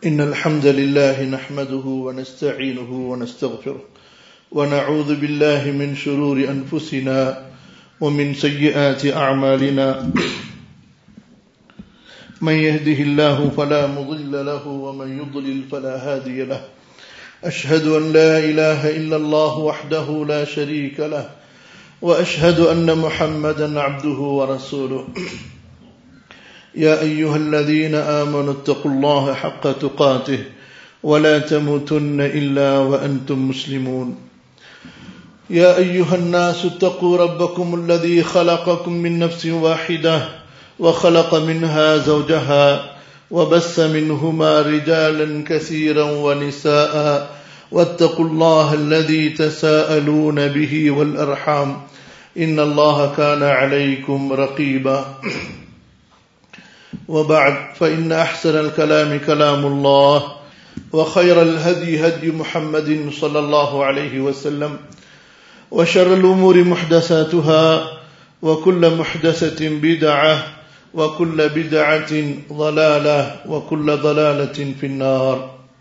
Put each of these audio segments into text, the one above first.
إن الحمد لله نحمده ونستعينه ونستغفره ونعوذ بالله من شرور أنفسنا ومن سيئات أعمالنا من يهده الله فلا مضل له ومن يضلل فلا هادي له أشهد أن لا إله إلا الله وحده لا شريك له وأشهد أن محمدا عبده ورسوله يا أيها الذين آمنوا اتقوا الله حق تقاته ولا تموتن إلا وأنتم مسلمون يا أيها الناس اتقوا ربكم الذي خلقكم من نفس واحدة وخلق منها زوجها وبث منهما رجالا كثيرا ونساء واتقوا الله الذي تساءلون به والأرحام إن الله كان عليكم رقيبا وبعد فإن أحسن الكلام كلام الله وخير الهدي هدي محمد صلى الله عليه وسلم وشر الأمور محدثاتها وكل محدثة بدعة وكل بدعة ضلالة وكل ضلالة في النار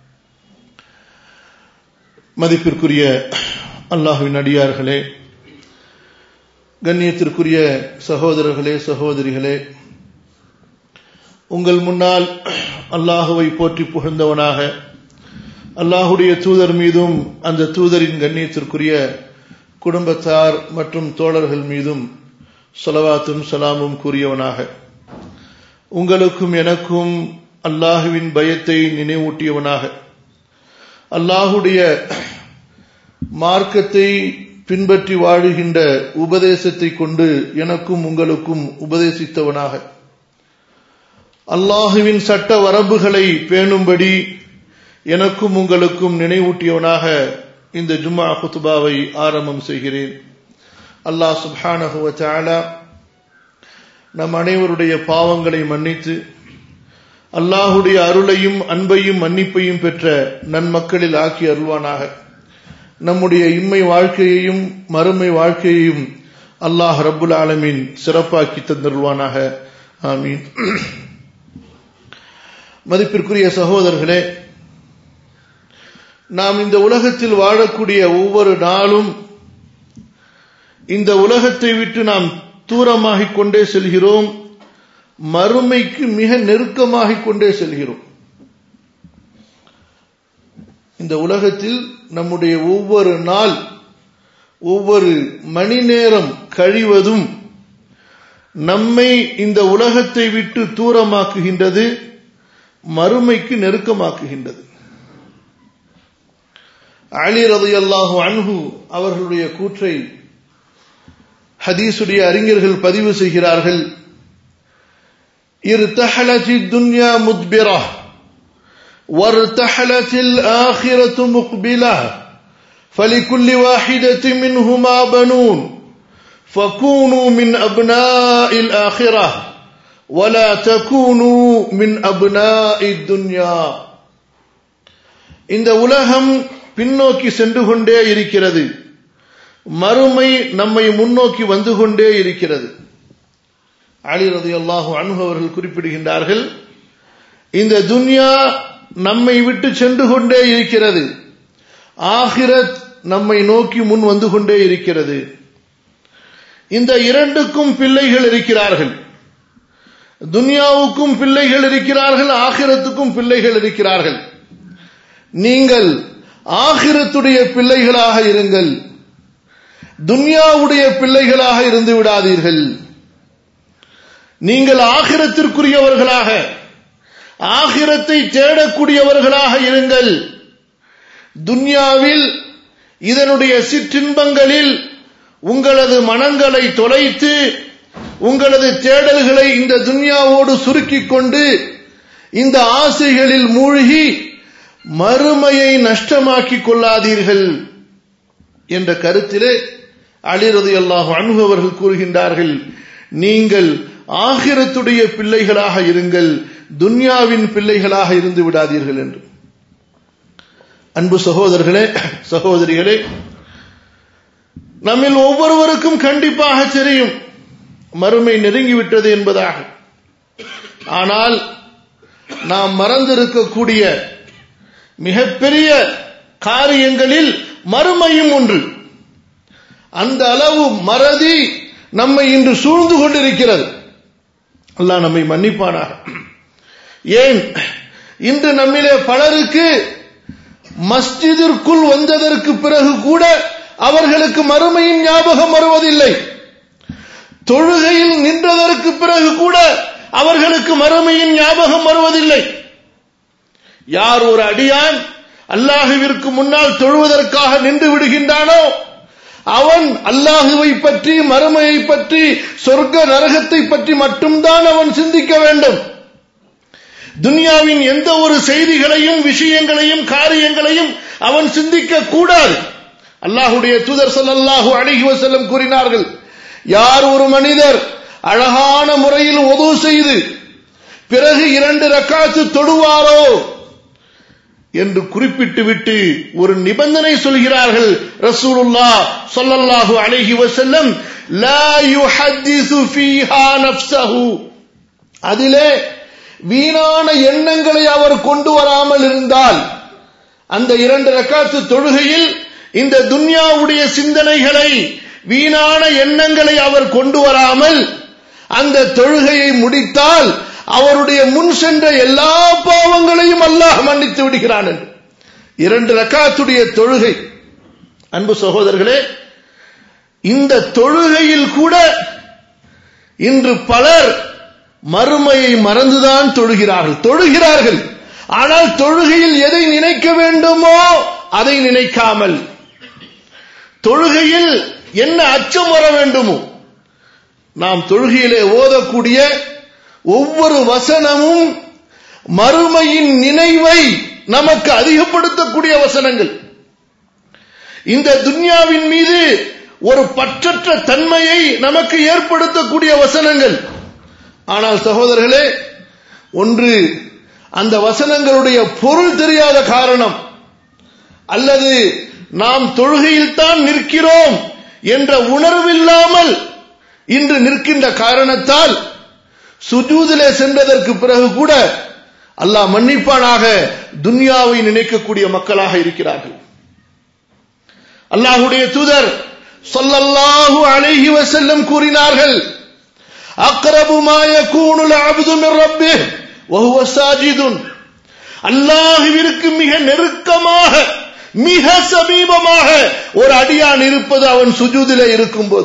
மதிப்பிற்குரிய அல்லாஹுவின் அடியார்களே கண்ணியத்திற்குரிய சகோதரர்களே சகோதரிகளே உங்கள் முன்னால் அல்லாஹுவை போற்றி புகழ்ந்தவனாக அல்லாஹுடைய தூதர் மீதும் அந்த தூதரின் கண்ணியத்திற்குரிய குடும்பத்தார் மற்றும் தோழர்கள் மீதும் சொலவாத்தும் சலாமும் கூறியவனாக உங்களுக்கும் எனக்கும் அல்லாஹுவின் பயத்தை நினைவூட்டியவனாக அல்லாஹுடைய மார்க்கத்தை பின்பற்றி வாழுகின்ற உபதேசத்தை கொண்டு எனக்கும் உங்களுக்கும் உபதேசித்தவனாக அல்லாஹுவின் சட்ட வரம்புகளை பேணும்படி எனக்கும் உங்களுக்கும் நினைவூட்டியவனாக இந்த ஜும்மா குத்துபாவை ஆரம்பம் செய்கிறேன் அல்லாஹ் சுப்ஹானஹுவ சாலா நம் அனைவருடைய பாவங்களை மன்னித்து அல்லாஹுடைய அருளையும் அன்பையும் மன்னிப்பையும் பெற்ற நன்மக்களில் ஆக்கி அருள்வானாக நம்முடைய இம்மை வாழ்க்கையையும் மறுமை வாழ்க்கையையும் அல்லாஹ் ரப்புல் ஆலமீன் சிறப்பாக்கி தந்தருள்வானாக ஆமீன் மதிப்பிற்குரிய சகோதரர்களே நாம் இந்த உலகத்தில் வாழக்கூடிய ஒவ்வொரு நாளும் இந்த உலகத்தை விட்டு நாம் தூரமாகிக் கொண்டே செல்கிறோம் மறுமைக்கு மிக நெருக்கமாகிக் கொண்டே செல்கிறோம் இந்த உலகத்தில் நம்முடைய ஒவ்வொரு நாள் ஒவ்வொரு மணி நேரம் கழிவதும் நம்மை இந்த உலகத்தை விட்டு தூரமாக்குகின்றது மறுமைக்கு நெருக்கமாக்குகின்றது அலி ரது அல்லாஹு அன்ஹு அவர்களுடைய கூற்றை ஹதீசுடைய அறிஞர்கள் பதிவு செய்கிறார்கள் ارتحلت الدنيا مدبرة وارتحلت الآخرة مقبلة فلكل واحدة منهما بنون فكونوا من أبناء الآخرة ولا تكونوا من أبناء الدنيا இந்த உலகம் பின்னோக்கி சென்று கொண்டே இருக்கிறது மறுமை நம்மை முன்னோக்கி வந்து கொண்டே இருக்கிறது அலி ரதி அல்லாஹு அன்பு அவர்கள் குறிப்பிடுகின்றார்கள் இந்த துன்யா நம்மை விட்டு சென்று கொண்டே இருக்கிறது ஆகிரத் நம்மை நோக்கி முன் வந்து கொண்டே இருக்கிறது இந்த இரண்டுக்கும் பிள்ளைகள் இருக்கிறார்கள் துன்யாவுக்கும் பிள்ளைகள் இருக்கிறார்கள் ஆகிரத்துக்கும் பிள்ளைகள் இருக்கிறார்கள் நீங்கள் ஆகிரத்துடைய பிள்ளைகளாக இருங்கள் துன்யாவுடைய பிள்ளைகளாக இருந்து விடாதீர்கள் நீங்கள் ஆகிரத்திற்குரியவர்களாக ஆகிரத்தை தேடக்கூடியவர்களாக இருங்கள் துன்யாவில் இதனுடைய சிற்றின்பங்களில் உங்களது மனங்களை தொலைத்து உங்களது தேடல்களை இந்த துன்யாவோடு சுருக்கிக் கொண்டு இந்த ஆசைகளில் மூழ்கி மறுமையை நஷ்டமாக்கிக் கொள்ளாதீர்கள் என்ற கருத்திலே அலிரது அல்லாஹ் அனுபவர்கள் கூறுகின்றார்கள் நீங்கள் ஆகிரத்துடைய பிள்ளைகளாக இருங்கள் துன்யாவின் பிள்ளைகளாக இருந்து விடாதீர்கள் என்று அன்பு சகோதரர்களே சகோதரிகளே நம்மில் ஒவ்வொருவருக்கும் கண்டிப்பாக தெரியும் மறுமை நெருங்கிவிட்டது என்பதாக ஆனால் நாம் மறந்திருக்கக்கூடிய மிகப்பெரிய காரியங்களில் மறுமையும் ஒன்று அந்த அளவு மறதி நம்மை இன்று சூழ்ந்து கொண்டிருக்கிறது அல்லாஹ் நம்மை மன்னிப்பானாக ஏன் இன்று நம்மிலே பலருக்கு மஸ்ஜிதிற்குள் வந்ததற்கு பிறகு கூட அவர்களுக்கு மறுமையின் ஞாபகம் வருவதில்லை தொழுகையில் நின்றதற்கு பிறகு கூட அவர்களுக்கு மறுமையின் ஞாபகம் வருவதில்லை யார் ஒரு அடியான் அல்லாஹுவிற்கு முன்னால் தொழுவதற்காக நின்று விடுகின்றானோ அவன் அல்லாஹுவை பற்றி மறுமையை பற்றி சொர்க்க நரகத்தை பற்றி மட்டும்தான் அவன் சிந்திக்க வேண்டும் துனியாவின் எந்த ஒரு செய்திகளையும் விஷயங்களையும் காரியங்களையும் அவன் சிந்திக்க கூடாது அல்லாஹுடைய தூதர் ஸல்லல்லாஹு அலைஹி வஸல்லம் கூறினார்கள் யார் ஒரு மனிதர் அழகான முறையில் ஒது செய்து பிறகு இரண்டு ரக்காத்து தொடுவாரோ என்று குறிப்பிட்டு விட்டு ஒரு நிபந்தனை சொல்கிறார்கள் ரசூலுல்லா ஸல்லல்லாஹு அலைஹி வஸல்லம் லா யுஹத்திஸு ஃபீஹா நஃப்ஸஹு அதிலே வீணான எண்ணங்களை அவர் கொண்டு வராமல் இருந்தால் அந்த இரண்டு ரக்காத்து தொழுகையில் இந்த துன்யாவுடைய சிந்தனைகளை வீணான எண்ணங்களை அவர் கொண்டு வராமல் அந்த தொழுகையை முடித்தால் அவருடைய முன் சென்ற எல்லா பாவங்களையும் அல்லாஹ் மன்னித்து விடுகிறான் என்று இரண்டு ரக்காத்துடைய தொழுகை அன்பு சகோதரர்களே இந்த தொழுகையில் கூட இன்று பலர் மறுமையை மறந்துதான் தொழுகிறார்கள் தொழுகிறார்கள் ஆனால் தொழுகையில் எதை நினைக்க வேண்டுமோ அதை நினைக்காமல் தொழுகையில் என்ன அச்சம் வர வேண்டுமோ நாம் தொழுகையிலே ஓதக்கூடிய ஒவ்வொரு வசனமும் மறுமையின் நினைவை நமக்கு அதிகப்படுத்தக்கூடிய வசனங்கள் இந்த துன்யாவின் மீது ஒரு பற்றற்ற தன்மையை நமக்கு ஏற்படுத்தக்கூடிய வசனங்கள் ஆனால் சகோதரர்களே ஒன்று அந்த வசனங்களுடைய பொருள் தெரியாத காரணம் அல்லது நாம் தொழுகையில் தான் நிற்கிறோம் என்ற உணர்வில்லாமல் இன்று நிற்கின்ற காரணத்தால் சுஜூதிலே சென்றதற்கு பிறகு கூட அல்லாஹ் மன்னிப்பானாக துன்யாவை நினைக்கக்கூடிய மக்களாக இருக்கிறார்கள் அல்லாஹுடைய தூதர் சொல்லல்லாஹு அலைஹி வஸல்லம் கூறினார்கள் அக்ரபு மா யகூனுல் அப்து மின் ரப்பிஹ் வஹுவ சாஜிதுன் அல்லாஹ்விற்கு மிக நெருக்கமாக மிக சமீபமாக ஒரு அடியான் இருப்பது அவன் சுஜூதிலே இருக்கும்போது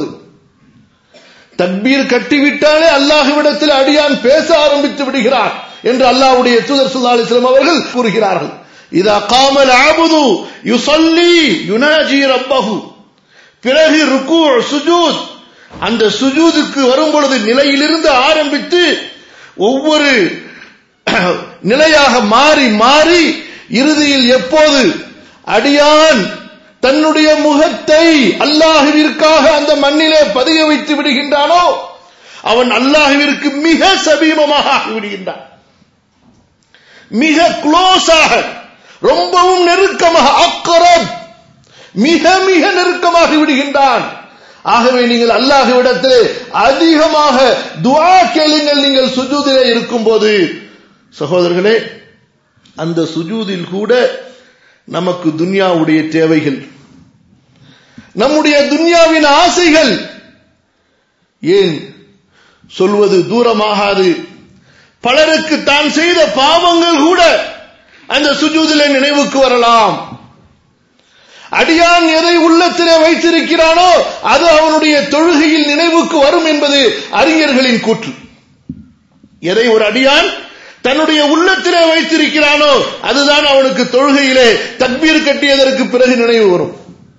தக்பீர் கட்டிவிட்டாலே அல்லாஹ்விடத்தில் அடியான் பேச ஆரம்பித்து விடுகிறார் என்று அல்லாஹ்வுடைய தூதர் ஸல்லல்லாஹு அலைஹி வஸல்லம் அவர்கள் கூறுகிறார்கள் இதா காமல் ஆபுது யுஸல்லி யுனாஜி ரப்பஹு பிறகு ருக்கு சுஜூத் அந்த சுஜூதுக்கு வரும் பொழுது நிலையிலிருந்து ஆரம்பித்து ஒவ்வொரு நிலையாக மாறி மாறி இறுதியில் எப்போது அடியான் தன்னுடைய முகத்தை அல்லாஹுவிற்காக அந்த மண்ணிலே பதிய வைத்து விடுகின்றானோ அவன் அல்லாஹுவிற்கு மிக சமீபமாக ஆகிவிடுகின்றான் மிக க்ளோஸாக ரொம்பவும் நெருக்கமாக அக்கரம் மிக மிக நெருக்கமாக விடுகின்றான் ஆகவே நீங்கள் அல்லாஹுவிடத்திலே அதிகமாக துஆ கேளுங்கள் நீங்கள் சுஜூதிலே இருக்கும்போது சகோதரர்களே அந்த சுஜூதில் கூட நமக்கு துன்யாவுடைய தேவைகள் நம்முடைய துன்யாவின் ஆசைகள் ஏன் சொல்வது தூரமாகாது பலருக்கு தான் செய்த பாவங்கள் கூட அந்த சுஜூதிலே நினைவுக்கு வரலாம் அடியான் எதை உள்ளத்திலே வைத்திருக்கிறானோ அது அவனுடைய தொழுகையில் நினைவுக்கு வரும் என்பது அறிஞர்களின் கூற்று எதை ஒரு அடியான் தன்னுடைய உள்ளத்திலே வைத்திருக்கிறானோ அதுதான் அவனுக்கு தொழுகையிலே தக்பீர் கட்டியதற்கு பிறகு நினைவு வரும்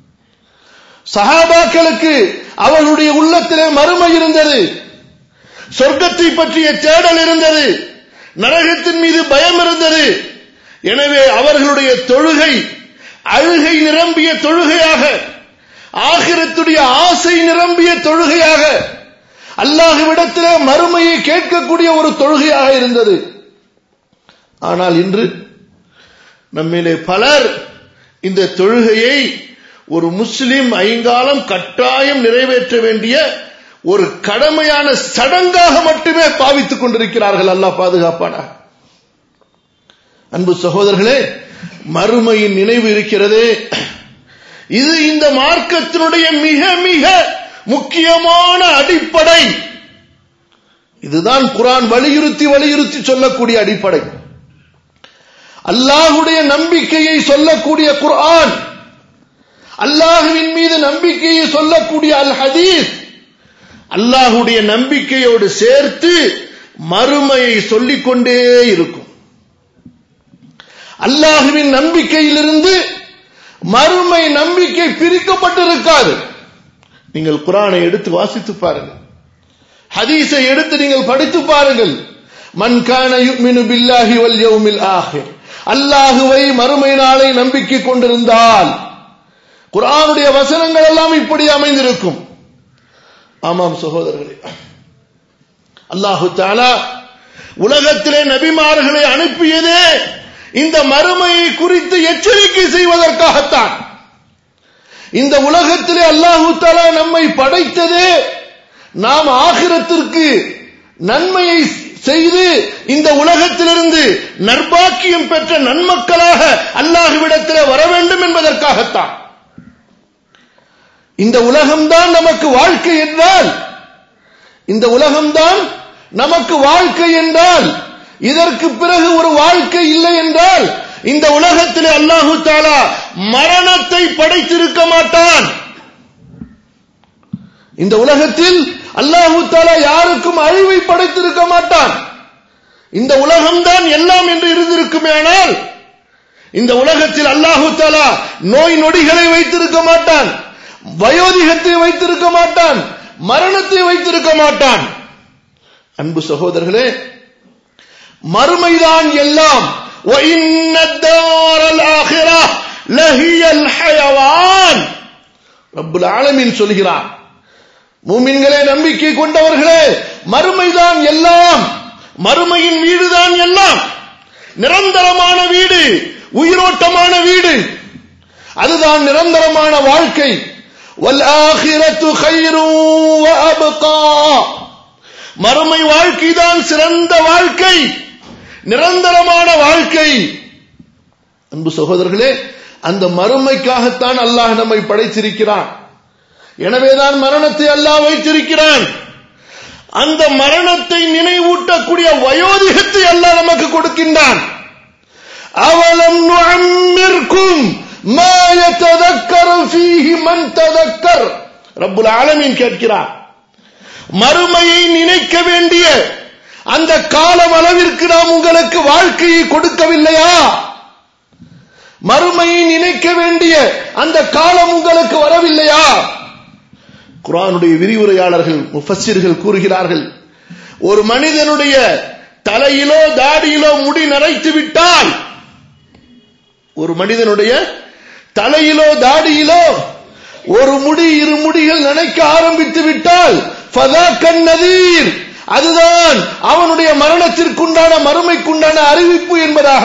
சஹாபாக்களுக்கு அவர்களுடைய உள்ளத்திலே மறுமை இருந்தது சொர்க்கத்தை பற்றிய தேடல் இருந்தது நரகத்தின் மீது பயம் இருந்தது எனவே அவர்களுடைய தொழுகை அழுகை நிரம்பிய தொழுகையாக ஆகிரத்துடைய ஆசை நிரம்பிய தொழுகையாக அல்லாஹுவிடத்திலே மறுமையை கேட்கக்கூடிய ஒரு தொழுகையாக இருந்தது ஆனால் இன்று நம்மிலே பலர் இந்த தொழுகையை ஒரு முஸ்லிம் ஐங்காலம் கட்டாயம் நிறைவேற்ற வேண்டிய ஒரு கடமையான சடங்காக மட்டுமே பாவித்துக் கொண்டிருக்கிறார்கள் அல்லாஹ் பாதுகாப்பான அன்பு சகோதரர்களே மறுமையின் நினைவு இருக்கிறதே இது இந்த மார்க்கத்தினுடைய மிக மிக முக்கியமான அடிப்படை இதுதான் குரான் வலியுறுத்தி வலியுறுத்தி சொல்லக்கூடிய அடிப்படை அல்லாஹுடைய நம்பிக்கையை சொல்லக்கூடிய குர்ஆன் அல்லாஹுவின் மீது நம்பிக்கையை சொல்லக்கூடிய அல் ஹதீஸ் அல்லாஹுடைய நம்பிக்கையோடு சேர்த்து மறுமையை சொல்லிக்கொண்டே இருக்கும் அல்லாஹுவின் நம்பிக்கையிலிருந்து மறுமை நம்பிக்கை பிரிக்கப்பட்டிருக்காது நீங்கள் குரானை எடுத்து வாசித்து பாருங்கள் ஹதீஸை எடுத்து நீங்கள் படித்து பாருங்கள் மன் கான யுமினு பில்லாஹி வல் யௌமில் ஆஹிர் அல்லாஹுவை மறுமை நாளை நம்பிக்கை கொண்டிருந்தால் குரானுடைய வசனங்கள் எல்லாம் இப்படி அமைந்திருக்கும் ஆமாம் சகோதரர்களே அல்லாஹு தாலா உலகத்திலே நபிமார்களை அனுப்பியதே இந்த மறுமையை குறித்து எச்சரிக்கை செய்வதற்காகத்தான் இந்த உலகத்திலே அல்லாஹு தாலா நம்மை படைத்ததே நாம் ஆகிரத்திற்கு நன்மையை செய்து இந்த உலகத்திலிருந்து நற்பாக்கியம் பெற்ற நன்மக்களாக அல்லாஹுவிடத்திலே வர வேண்டும் என்பதற்காகத்தான் இந்த உலகம்தான் நமக்கு வாழ்க்கை என்றால் இந்த உலகம்தான் நமக்கு வாழ்க்கை என்றால் இதற்கு பிறகு ஒரு வாழ்க்கை இல்லை என்றால் இந்த உலகத்திலே அல்லாஹு தாலா மரணத்தை படைத்திருக்க மாட்டான் இந்த உலகத்தில் அல்லாஹு தாலா யாருக்கும் அழிவை படைத்திருக்க மாட்டான் இந்த உலகம்தான் எல்லாம் என்று இருந்திருக்குமே ஆனால் இந்த உலகத்தில் அல்லாஹு தாலா நோய் நொடிகளை வைத்திருக்க மாட்டான் வயோதிகத்தை வைத்திருக்க மாட்டான் மரணத்தை வைத்திருக்க மாட்டான் அன்பு சகோதரர்களே மறுமைதான் எல்லாம் ரப்புல் ஆலமின் சொல்கிறான் மூமின்களே நம்பிக்கை கொண்டவர்களே மறுமைதான் எல்லாம் மறுமையின் வீடுதான் எல்லாம் நிரந்தரமான வீடு உயிரோட்டமான வீடு அதுதான் நிரந்தரமான வாழ்க்கை மறுமை வாழ்க்கைதான் சிறந்த வாழ்க்கை நிரந்தரமான வாழ்க்கை அன்பு சகோதரர்களே அந்த மறுமைக்காகத்தான் அல்லாஹ் நம்மை படைத்திருக்கிறான் எனவேதான் மரணத்தை அல்லாஹ் வைத்திருக்கிறான் அந்த மரணத்தை நினைவூட்டக்கூடிய வயோதிகத்தை அல்லாஹ் நமக்கு கொடுக்கின்றான் அவலம் நுஅம்மிர்கும் மா யததக்கரு ஃபீஹி மன் ததக்கர் ரப்புல் ஆலமீன் கேட்கிறார் மறுமையை நினைக்க வேண்டிய அந்த காலம் அளவிற்கு நாம் உங்களுக்கு வாழ்க்கையை கொடுக்கவில்லையா மறுமையை நினைக்க வேண்டிய அந்த காலம் உங்களுக்கு வரவில்லையா குரானுடைய விரிவுரையாளர்கள் முஃபssiர்கள் கூறுகிறார்கள் ஒரு மனிதனுடைய தலையிலோ தாடியிலோ முடி நரைத்து விட்டால் ஒரு மனிதனுடைய தலையிலோ தாடியிலோ ஒரு முடி இரு முடிகள் நினைக்க ஆரம்பித்து விட்டால் நதீர் அதுதான் அவனுடைய மரணத்திற்குண்டான மறுமைக்குண்டான அறிவிப்பு என்பதாக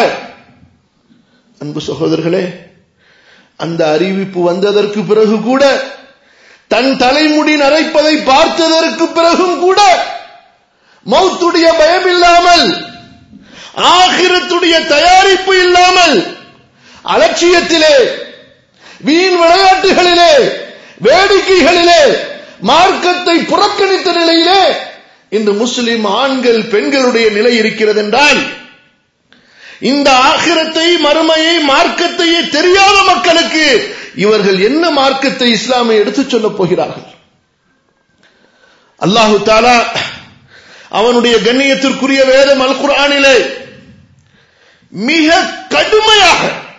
அன்பு சகோதரர்களே அந்த அறிவிப்பு வந்ததற்கு பிறகு கூட தன் தலைமுடி நரைப்பதை பார்த்ததற்கு பிறகும் கூட மௌத்துடைய பயம் இல்லாமல் ஆகிரத்துடைய தயாரிப்பு இல்லாமல் அலட்சியத்திலே வீண் விளையாட்டுகளிலே வேடிக்கைகளிலே மார்க்கத்தை புறக்கணித்த நிலையிலே இன்று முஸ்லிம் ஆண்கள் பெண்களுடைய நிலை இருக்கிறது என்றால் இந்த ஆகிரத்தை மறுமையை மார்க்கத்தையே தெரியாத மக்களுக்கு இவர்கள் என்ன மார்க்கத்தை இஸ்லாமை எடுத்துச் சொல்லப் போகிறார்கள் அல்லாஹு தாலா அவனுடைய கண்ணியத்திற்குரிய வேதம் அல் குரானிலே மிக கடுமையாக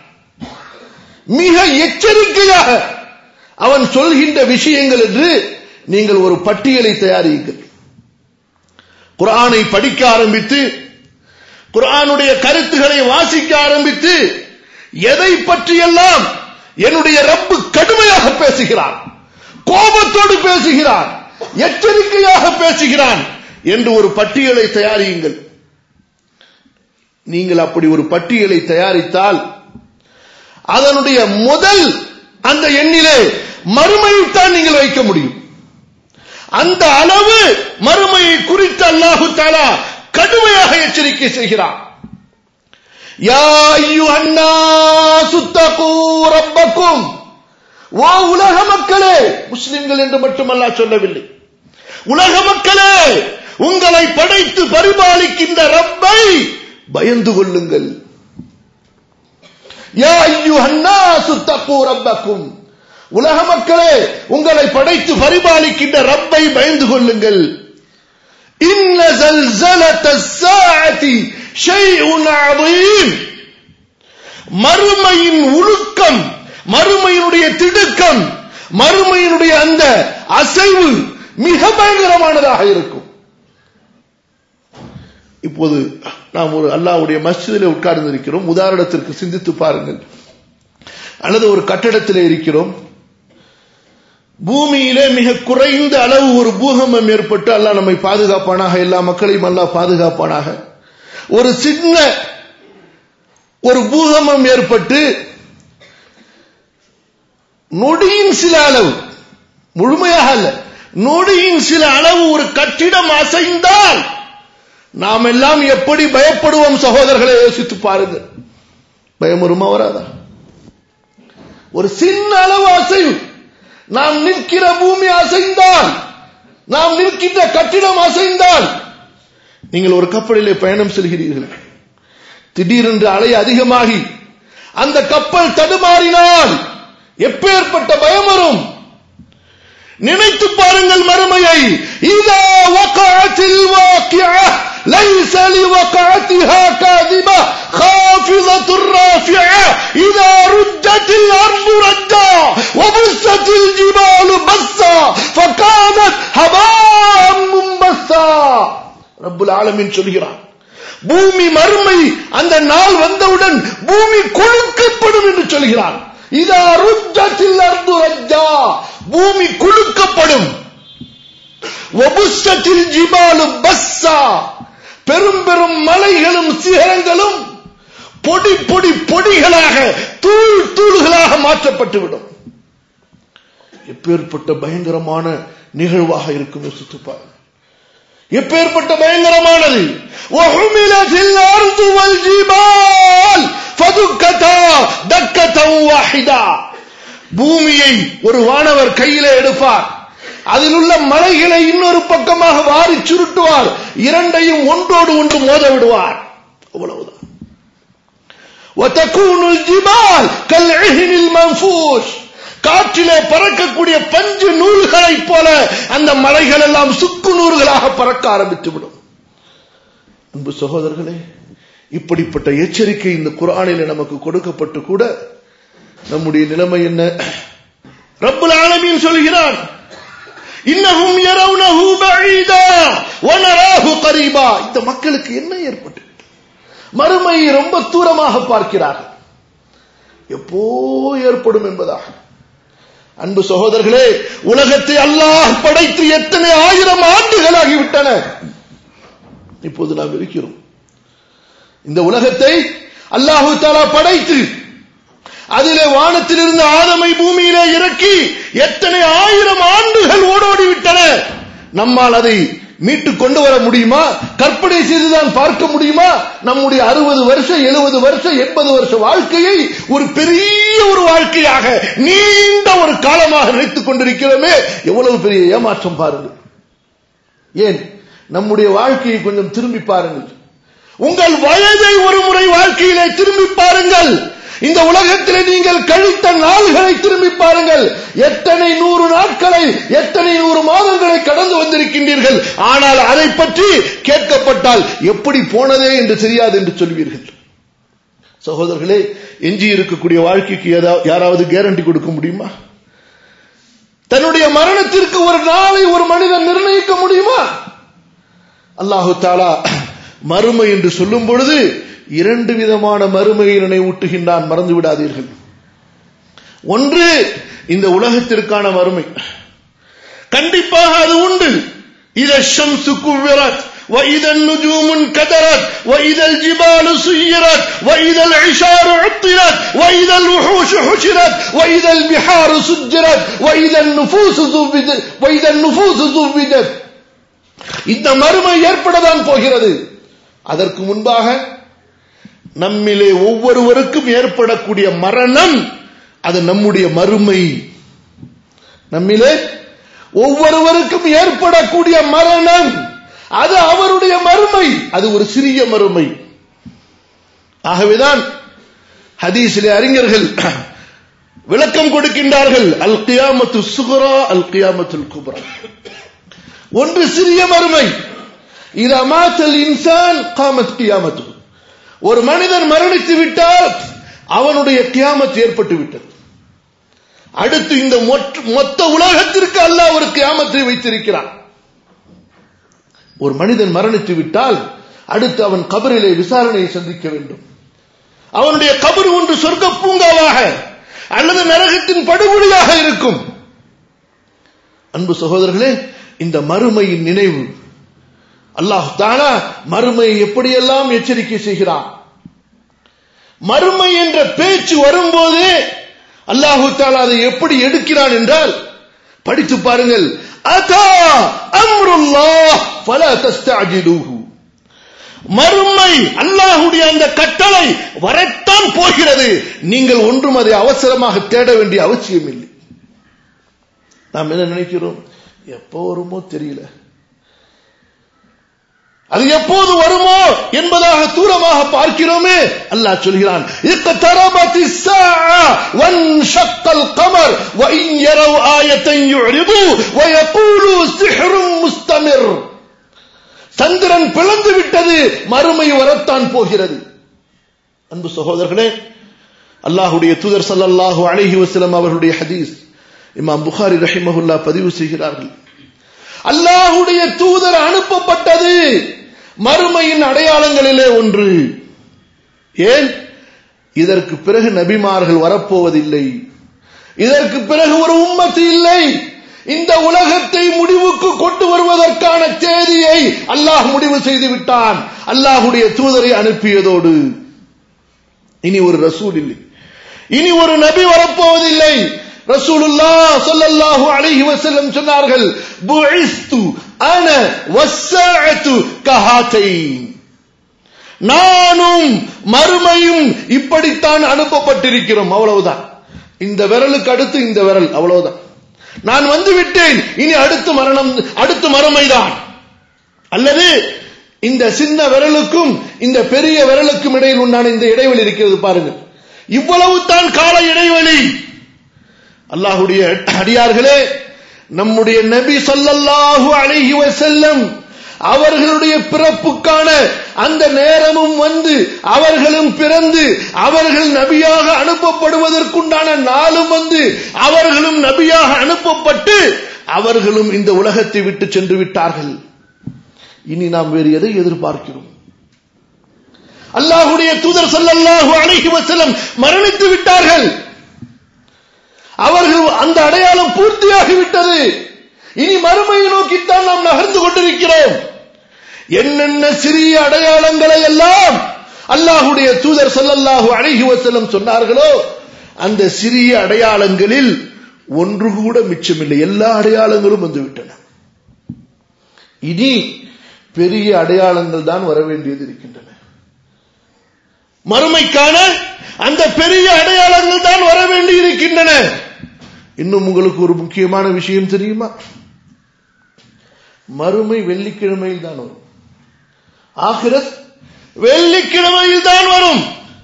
மிக எச்சரிக்கையாக அவன் சொல்கின்ற விஷயங்கள் என்று நீங்கள் ஒரு பட்டியலை தயாரியுங்கள் குரானை படிக்க ஆரம்பித்து குரானுடைய கருத்துக்களை வாசிக்க ஆரம்பித்து எதை பற்றியெல்லாம் என்னுடைய ரப்பு கடுமையாக பேசுகிறான் கோபத்தோடு பேசுகிறான் எச்சரிக்கையாக பேசுகிறான் என்று ஒரு பட்டியலை தயாரியுங்கள் நீங்கள் அப்படி ஒரு பட்டியலை தயாரித்தால் அதனுடைய முதல் அந்த எண்ணிலே மறுமையைத்தான் நீங்கள் வைக்க முடியும் அந்த அளவு மறுமையை குறித்து அல்லாஹு தாலா கடுமையாக எச்சரிக்கை செய்கிறான் யா அய்யுஹன்னாசு தகூ ரப்பக்கும் ஓ உலக மக்களே முஸ்லிம்கள் என்று மட்டுமல்ல சொல்லவில்லை உலக மக்களே உங்களை படைத்து பரிபாலிக்கின்ற ரப்பை பயந்து கொள்ளுங்கள் யா அய்யுஹன்னாசு தகூ ரப்பக்கும் உலக மக்களே உங்களை படைத்து பரிபாலிக்கின்ற ரப்பை பயந்து கொள்ளுங்கள் இன்ன زلزلة الساعة شيء عظيم மறுமையின் உருக்கம் மறுமையினுடைய திடுக்கம் மறுமையினுடைய அந்த அசைவு மிக பயங்கரமானதாக இருக்கும் இப்போது நாம் ஒரு அல்லாவுடைய மஸ்ஜிதில் உட்கார்ந்து இருக்கிறோம் உதாரணத்திற்கு சிந்தித்து பாருங்கள் அல்லது ஒரு கட்டடத்தில் இருக்கிறோம் பூமியிலே மிக குறைந்த அளவு ஒரு பூகம்பம் ஏற்பட்டு அல்லாஹ் நம்மை பாதுகாப்பானாக எல்லா மக்களையும் அல்லாஹ் பாதுகாப்பானாக ஒரு சின்ன ஒரு பூகம்பம் ஏற்பட்டு நொடியின் சில அளவு முழுமையாக அல்ல நொடியின் சில அளவு ஒரு கட்டிடம் அசைந்தால் நாம் எல்லாம் எப்படி பயப்படுவோம் சகோதரர்களை யோசித்து பாருங்கள் பயம் வருமா வராதா ஒரு சின்ன அளவு அசைவு நாம் நிற்கிற பூமி அசைந்தால் நாம் நிற்கின்ற கட்டிடம் அசைந்தால் நீங்கள் ஒரு கப்பலிலே பயணம் செல்கிறீர்கள் திடீரென்று அலை அதிகமாகி அந்த கப்பல் தடுமாறினால் எப்பேற்பட்ட பயம் வரும் நினைத்து பாருங்கள் மறுமையை இதா வகாத்தில் வாக்கியா ليس لوقعتها كاذبة خافضة رافعة إذا رجت الأرض رجا وبست الجبال بسا فكانت هباء منبسا رب العالمين சொல்கிறான் பூமி மறுமை அந்த நாள் வந்தவுடன் பூமி கொழுக்கப்படும் என்று சொல்கிறான் இதா ருஜத்தில் அர்து ரஜ்ஜா பூமி குலுக்கப்படும் ஒபுஸ்டத்தில் ஜிபாலு பஸ்ஸா பெரும் பெரும் மலைகளும் சிகரங்களும் பொடி பொடி பொடிகளாக தூள் தூள்களாக மாற்றப்பட்டுவிடும் எப்பேற்பட்ட பயங்கரமான நிகழ்வாக இருக்கும் யோசித்துப்பார் எப்பேற்பட்ட பயங்கரமானது وحملت الأرض والجبال فدكتا دكة واحدة பூமியை ஒரு வானவர் கையிலே எடுப்பார் அதில் உள்ள மலைகளை இன்னொரு பக்கமாக வாரி சுருட்டுவார் இரண்டையும் ஒன்றோடு ஒன்று மோத விடுவார் அவ்வளவுதான் وتكون الجبال كالعهن المنفوش காற்றிலே பறக்கக்கூடிய பஞ்சு நூல்களைப் போல அந்த மலைகள் எல்லாம் சுக்கு நூறுகளாக பறக்க ஆரம்பித்துவிடும் அன்பு சகோதரர்களே இப்படிப்பட்ட எச்சரிக்கை இந்த குரானில் நமக்கு கொடுக்கப்பட்டு கூட நம்முடைய நிலைமை என்ன ரப்புல் ஆலமீன் சொல்கிறான் இன்னஹும் யரவுனஹு பஈதா வனராஹு கரீபா இந்த மக்களுக்கு என்ன ஏற்பட்டு மறுமையை ரொம்ப தூரமாக பார்க்கிறார்கள் எப்போ ஏற்படும் என்பதாக அன்பு சகோதரர்களே உலகத்தை அல்லாஹ் படைத்து எத்தனை ஆயிரம் ஆண்டுகள் ஆகிவிட்டன இப்போது நாம் இருக்கிறோம் இந்த உலகத்தை அல்லாஹு தாலா படைத்து அதிலே வானத்தில் இருந்த ஆதமை பூமியிலே இறக்கி எத்தனை ஆயிரம் ஆண்டுகள் ஓடோடி விட்டன நம்மால் அதை மீட்டு கொண்டு வர முடியுமா கற்பனை செய்துதான் பார்க்க முடியுமா நம்முடைய அறுபது வருஷம் எழுபது வருஷம் எண்பது வருஷ வாழ்க்கையை ஒரு பெரிய ஒரு வாழ்க்கையாக நீண்ட ஒரு காலமாக நினைத்துக் கொண்டிருக்கிறோமே எவ்வளவு பெரிய ஏமாற்றம் பாருங்கள் ஏன் நம்முடைய வாழ்க்கையை கொஞ்சம் திரும்பி பாருங்கள் உங்கள் வயதை ஒரு முறை வாழ்க்கையிலே திரும்பி பாருங்கள் இந்த உலகத்திலே நீங்கள் கழித்த நாள்களை திரும்பி பாருங்கள் எத்தனை நூறு நாட்களை எத்தனை நூறு மாதங்களை கடந்து வந்திருக்கின்றீர்கள் ஆனால் அதை பற்றி கேட்கப்பட்டால் எப்படி போனதே என்று தெரியாது என்று சொல்வீர்கள் சகோதரர்களே எஞ்சி இருக்கக்கூடிய வாழ்க்கைக்கு யாராவது கேரண்டி கொடுக்க முடியுமா தன்னுடைய மரணத்திற்கு ஒரு நாளை ஒரு மனிதன் நிர்ணயிக்க முடியுமா அல்லாஹு தாலா மறுமை என்று சொல்லும் பொழுது இரண்டு விதமான மறுமையை நினைவூட்டுகின்றான் மறந்து விடாதீர்கள் ஒன்று இந்த உலகத்திற்கான மறுமை கண்டிப்பாக அது உண்டு இத ஷம்சு குவ்விரத் وإذا النجوم انكدرت وإذا الجبال سيرت وإذا العشار عطلت وإذا الوحوش حشرت وإذا البحار سجرت وإذا النفوس زوجت وإذا النفوس زوجت இந்த மறுமை ஏற்படதான் போகிறது அதற்கு முன்பாக நம்மிலே ஒவ்வொருவருக்கும் ஏற்படக்கூடிய மரணம் அது நம்முடைய மறுமை நம்மிலே ஒவ்வொருவருக்கும் ஏற்படக்கூடிய மரணம் அது அவருடைய மறுமை அது ஒரு சிறிய மறுமை ஆகவேதான் ஹதீஸிலே அறிஞர்கள் விளக்கம் கொடுக்கின்றார்கள் அல் கியாமத்து சுகுரா அல் கியாமத்துல் குப்ரா ஒன்று சிறிய மறுமை இது அமாத்தல் இன்சான் காமத் கியாமத்து ஒரு மனிதன் மரணித்து விட்டால் அவனுடைய கியாமத் ஏற்பட்டு விட்டது அடுத்து இந்த மொத்த உலகத்திற்கு அல்லாஹ் ஒரு கியாமத்தை வைத்திருக்கிறான் ஒரு மனிதன் மரணித்து விட்டால் அடுத்து அவன் கபரிலே விசாரணையை சந்திக்க வேண்டும் அவனுடைய கபர் ஒன்று சொர்க்க பூங்காவாக அல்லது நரகத்தின் படுகொலியாக இருக்கும் அன்பு சகோதரர்களே இந்த மறுமையின் நினைவு அல்லாஹ் தானா மறுமையை எப்படியெல்லாம் எச்சரிக்கை செய்கிறான் மறுமை என்ற பேச்சு வரும்போது அல்லாஹு தாலா அதை எப்படி எடுக்கிறான் என்றால் படித்து பாருங்கள் அதா அம்ருல்லாஹ் ஃபலா தஸ்தஅஜிலுஹு மறுமை அல்லாஹுடைய அந்த கட்டளை வரத்தான் போகிறது நீங்கள் ஒன்றும் அதை அவசரமாக தேட வேண்டிய அவசியம் இல்லை நாம் என்ன நினைக்கிறோம் எப்போ வருமோ தெரியல அது எப்போது வருமோ என்பதாக தூரமாக பார்க்கிறோமே அல்லாஹ் சொல்கிறான் اقتربت الساعة وانشق القمر وإن يروا آية يعرضوا ويقولوا سحر مستمر சந்திரன் பிளந்து விட்டது மறுமை வரத்தான் போகிறது அன்பு சகோதரர்களே அல்லாஹுடைய தூதர் சல்லல்லாஹு அலைஹி வஸல்லம் அவர்களுடைய ஹதீஸ் இமாம் புகாரி ரஹிமஹுல்லா பதிவு செய்கிறார்கள் அல்லாஹுடைய தூதர் அனுப்பப்பட்டது மறுமையின் அடையாளங்களிலே ஒன்று ஏன் இதற்கு பிறகு நபிமார்கள் வரப்போவதில்லை இதற்கு பிறகு ஒரு உம்மத்து இல்லை இந்த உலகத்தை முடிவுக்கு கொண்டு வருவதற்கான தேதியை அல்லாஹ் முடிவு செய்து விட்டான் அல்லாஹுடைய தூதரை அனுப்பியதோடு இனி ஒரு ரசூல் இல்லை இனி ஒரு நபி வரப்போவதில்லை ரசூலுல்லா ஸல்லல்லாஹு அலைஹி வஸல்லம் சொன்னார்கள் புஇஸ்து அன வஸ்ஸாஅத்து கஹாத்தைன் நானும் மறுமையும் இப்படித்தான் அனுப்பப்பட்டிருக்கிறோம் அவ்வளவுதான் இந்த விரலுக்கு அடுத்து இந்த விரல் அவ்வளவுதான் நான் வந்து விட்டேன் இனி அடுத்து மரணம் அடுத்து மறுமைதான் அல்லது இந்த சின்ன விரலுக்கும் இந்த பெரிய விரலுக்கும் இடையில் உண்டான இந்த இடைவெளி இருக்கிறது பாருங்க இவ்வளவு தான் கால இடைவெளி அல்லாஹுடைய அடியார்களே நம்முடைய நபி சொல்லல்லாஹு அலைஹி வஸல்லம் அவர்களுடைய பிறப்புக்கான அந்த நேரமும் வந்து அவர்களும் பிறந்து அவர்கள் நபியாக அனுப்பப்படுவதற்குண்டான நாளும் வந்து அவர்களும் நபியாக அனுப்பப்பட்டு அவர்களும் இந்த உலகத்தை விட்டு சென்று விட்டார்கள் இனி நாம் வேறு எதை எதிர்பார்க்கிறோம் அல்லாஹுடைய தூதர் சல்லல்லாஹு அலைஹி வஸல்லம் மரணித்து விட்டார்கள் அவர்கள் அந்த அடையாளம் பூர்த்தியாகிவிட்டது இனி மறுமையை நோக்கித்தான் நாம் நகர்ந்து கொண்டிருக்கிறோம் என்னென்ன சிறிய அடையாளங்களை எல்லாம் அல்லாஹுடைய தூதர் சல்லல்லாஹு அழகி வசலம் சொன்னார்களோ அந்த சிறிய அடையாளங்களில் ஒன்று கூட மிச்சமில்லை எல்லா அடையாளங்களும் வந்துவிட்டன இனி பெரிய அடையாளங்கள் தான் வர வேண்டியது இருக்கின்றன மறுமைக்கான அந்த பெரிய அடையாளங்கள் தான் வர வேண்டி இருக்கின்றன இன்னும் உங்களுக்கு ஒரு முக்கியமான விஷயம் தெரியுமா மறுமை வெள்ளிக்கிழமையில் தான் வரும் ஆகிரத் வெள்ளிக்கிழமையில் தான் வரும்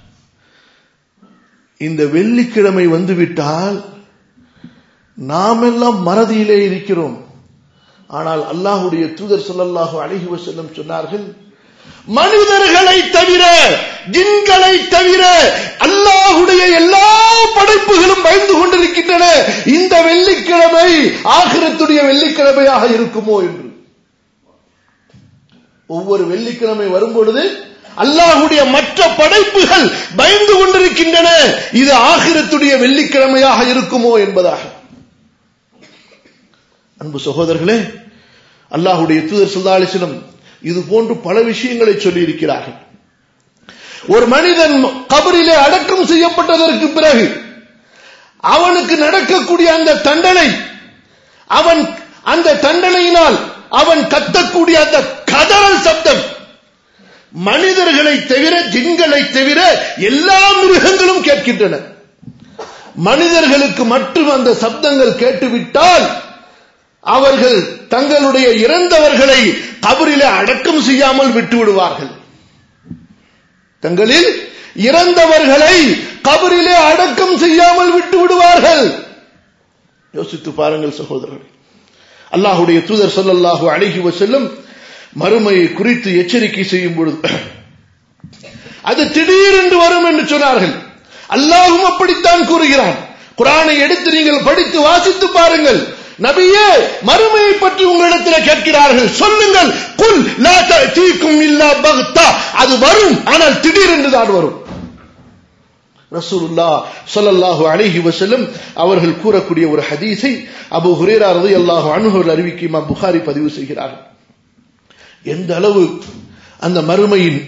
இந்த வெள்ளிக்கிழமை வந்துவிட்டால் நாம் எல்லாம் மறதியிலே இருக்கிறோம் ஆனால் அல்லாஹுடைய தூதர் சொல்லல்லாஹு அழகி வசல்லம் சொன்னார்கள் மனிதர்களை தவிர ஜின்களை தவிர அல்லாஹுடைய எல்லா படைப்புகளும் பயந்து கொண்டிருக்கின்றன இந்த வெள்ளிக்கிழமை ஆகிரத்துடைய வெள்ளிக்கிழமையாக இருக்குமோ என்று ஒவ்வொரு வெள்ளிக்கிழமை வரும்பொழுது அல்லாஹுடைய மற்ற படைப்புகள் பயந்து கொண்டிருக்கின்றன இது ஆகிரத்துடைய வெள்ளிக்கிழமையாக இருக்குமோ என்பதாக அன்பு சகோதரர்களே அல்லாஹுடைய தூதர் சுல்லாலிசினம் இது போன்று பல விஷயங்களை சொல்லி இருக்கிறார்கள் ஒரு மனிதன் கபரிலே அடக்கம் செய்யப்பட்டதற்கு பிறகு அவனுக்கு நடக்கக்கூடிய அந்த தண்டனை அவன் அந்த தண்டனையினால் அவன் கத்தக்கூடிய அந்த கதறல் சப்தம் மனிதர்களை தவிர ஜின்களை தவிர எல்லா மிருகங்களும் கேட்கின்றன மனிதர்களுக்கு மட்டும் அந்த சப்தங்கள் கேட்டுவிட்டால் அவர்கள் தங்களுடைய இறந்தவர்களை கபரிலே அடக்கம் செய்யாமல் விட்டு விடுவார்கள் தங்களில் இறந்தவர்களை கபரிலே அடக்கம் செய்யாமல் விட்டு விடுவார்கள் யோசித்து பாருங்கள் சகோதரர்கள் அல்லாஹுடைய தூதர் சொல்லல்லாஹு அழகி செல்லும் மறுமையை குறித்து எச்சரிக்கை செய்யும் பொழுது அது திடீரென்று வரும் என்று சொன்னார்கள் அல்லாஹும் அப்படித்தான் கூறுகிறான் குரானை எடுத்து நீங்கள் படித்து வாசித்து பாருங்கள் நபியே மறுமையை பற்றி உங்களிடத்தில் கேட்கிறார்கள் சொல்லுங்கள் குல் லா தீக்கும் இல்லா பக்தா அது வரும் ஆனால் திடீரென்று தான் வரும் ரசூலுல்லா சொல்லல்லாஹு அலைஹி வஸல்லம் அவர்கள் கூறக்கூடிய ஒரு ஹதீஸை அபு ஹுரேரா ரலியல்லாஹு அன்ஹு அவர்கள் அறிவிக்க இமாம் புகாரி பதிவு செய்கிறார்கள் எந்த அளவு அந்த மறுமையின்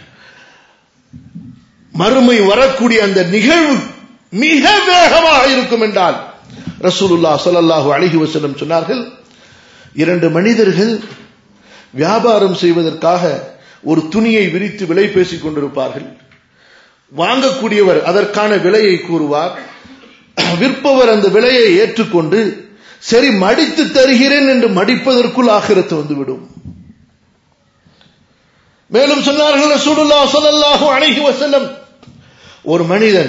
மறுமை வரக்கூடிய அந்த நிகழ்வு மிக வேகமாக இருக்கும் என்றால் ரசூலுல்லா சொல்லல்லாஹு அழகி வசனம் சொன்னார்கள் இரண்டு மனிதர்கள் வியாபாரம் செய்வதற்காக ஒரு துணியை விரித்து விலை பேசிக் கொண்டிருப்பார்கள் வாங்கக்கூடியவர் அதற்கான விலையை கூறுவார் விற்பவர் அந்த விலையை ஏற்றுக்கொண்டு சரி மடித்து தருகிறேன் என்று மடிப்பதற்குள் ஆகிரத்து வந்துவிடும் மேலும் சொன்னார்கள் ரசூலுல்லா ஸல்லல்லாஹு அலைஹி வஸல்லம் ஒரு மனிதன்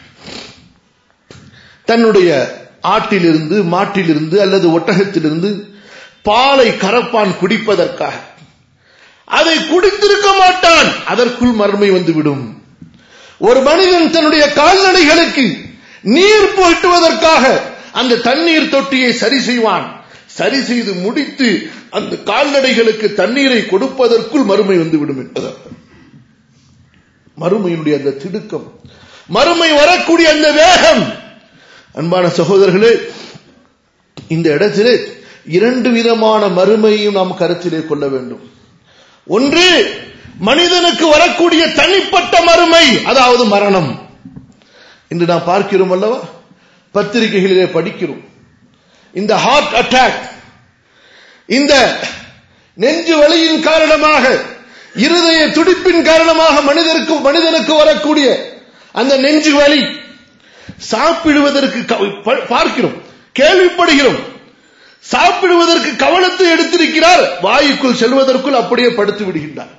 தன்னுடைய ஆட்டிலிருந்து மாட்டிலிருந்து அல்லது ஒட்டகத்திலிருந்து பாலை கரப்பான் குடிப்பதற்காக அதை குடித்திருக்க மாட்டான் அதற்குள் மர்மை வந்துவிடும் ஒரு மனிதன் தன்னுடைய கால்நடைகளுக்கு நீர் போட்டுவதற்காக அந்த தண்ணீர் தொட்டியை சரி செய்வான் சரி செய்து முடித்து அந்த கால்நடைகளுக்கு தண்ணீரை கொடுப்பதற்குள் மறுமை வந்துவிடும் என்பதற்கு மறுமையினுடைய அந்த திடுக்கம் மறுமை வரக்கூடிய அந்த வேகம் அன்பான சகோதரர்களே இந்த இடத்திலே இரண்டு விதமான மறுமையும் நாம் கருத்திலே கொள்ள வேண்டும் ஒன்று மனிதனுக்கு வரக்கூடிய தனிப்பட்ட மறுமை அதாவது மரணம் இன்று நாம் பார்க்கிறோம் அல்லவா பத்திரிகைகளிலே படிக்கிறோம் இந்த ஹார்ட் அட்டாக் இந்த நெஞ்சு வலியின் காரணமாக இருதய துடிப்பின் காரணமாக மனிதருக்கு மனிதனுக்கு வரக்கூடிய அந்த நெஞ்சு வலி சாப்பிடுவதற்கு பார்க்கிறோம் கேள்விப்படுகிறோம் சாப்பிடுவதற்கு கவனத்தை எடுத்திருக்கிறார் வாயுக்குள் செல்வதற்குள் அப்படியே படுத்து விடுகின்றார்